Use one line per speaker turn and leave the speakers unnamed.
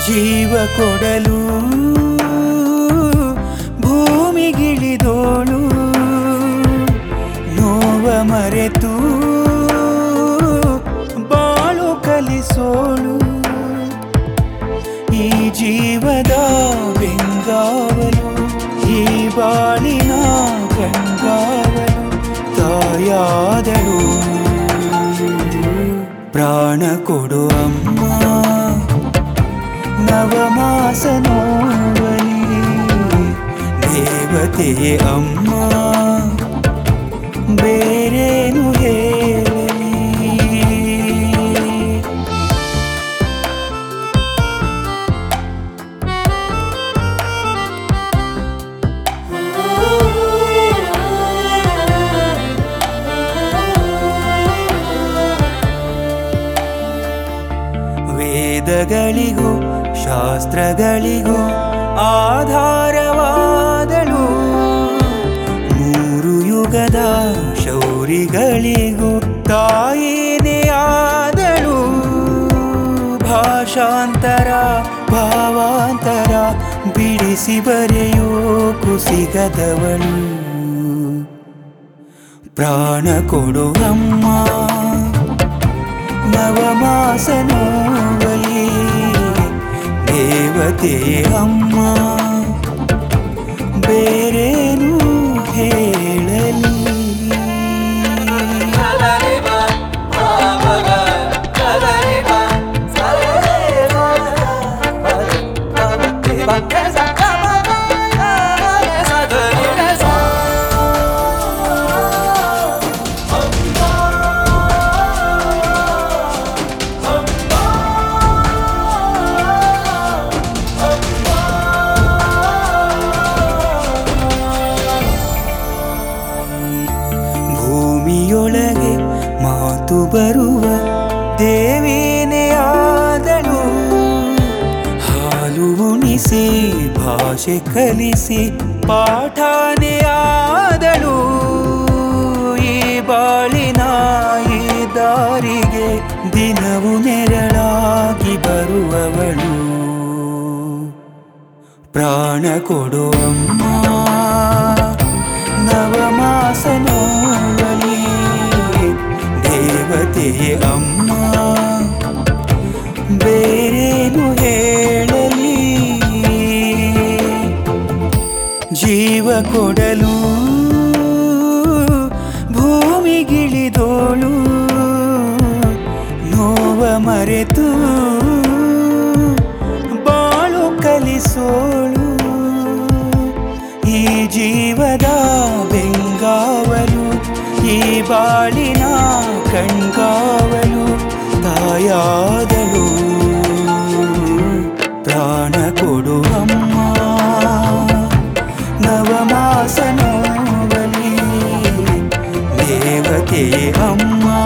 ಜೀವ ಕೊಡಲು ಭೂಮಿಗಿಳಿದೋಳು ನೋವ ಮರೆತು ಬಾಳು ಕಲಿಸೋಳು ಈ ಜೀವದ ಬೆಂಗಾವಲು ಈ ಬಾಳಿನ ಕಣ್ಗಾವಲು ತಾಯಾದಳು ಪ್ರಾಣ ಕೊಡು ಅಮ್ಮ ನವಮಾಸ ನೋವಲಿ ದೇವತೆಯೇ ಅಮ್ಮ ಬೇರೇನು ಹೇಳಲಿ ವೇದಗಳಿಗೂ ಶಾಸ್ತ್ರಗಳಿಗೂ ಆಧಾರವಾದಳು ಮೂರು ಯುಗದ ಶೌರಿಗಳಿಗೂ ತಾಯಿನೇ ಆದಳು ಭಾಷಾಂತರ ಭಾವಾಂತರ ಬಿಡಿಸಿ ಬರೆಯೋ ಕುಸಿಗದವಳು ಪ್ರಾಣ ಕೊಡು ಅಮ್ಮ ನವಮಾಸ ನೋವಲಿ ದೇವತೆ ಅಮ್ಮ ಬೇರೇನು ಹೇಳಲಿ ಭೂಮಿಯೊಳಗೆ ಮಾತು ಬರುವ ದೇವೇನೇ ಆದಳು ಹಾಲು ಉಣಿಸಿ ಭಾಷೆ ಕಲಿಸಿ ಪಾಠಾನೇ ಆದಳು ಈ ಬಾಳಿನ ಈ ದಾರಿಗೆ ದಿನವು ನೆರಳಾಗಿ ಬರುವವಳು ಪ್ರಾಣ ಕೊಡು ಅಮ್ಮ ನವಮಾಸ ನೋವಲಿ ದೇವತೆಯೇ ಅಮ್ಮ ಬೇರೇನು ಹೇಳಲಿ ಜೀವ ಕೊಡಲು ಭೂಮಿಗಿಳಿದೋಳು ನೋವ ಮರೆತು ಬಾಳು ಕಲಿಸೋಳು ಈ ಜೀವದ ಬೆಂಗಾವಲು ಈ ಬಾಳಿನ ಕಣ್ಗಾವಲು ತಾಯಾದಳು ಪ್ರಾಣ ಕೊಡು ಅಮ್ಮ ನವಮಾಸ ನೋವಲಿ ದೇವತೆ ಅಮ್ಮ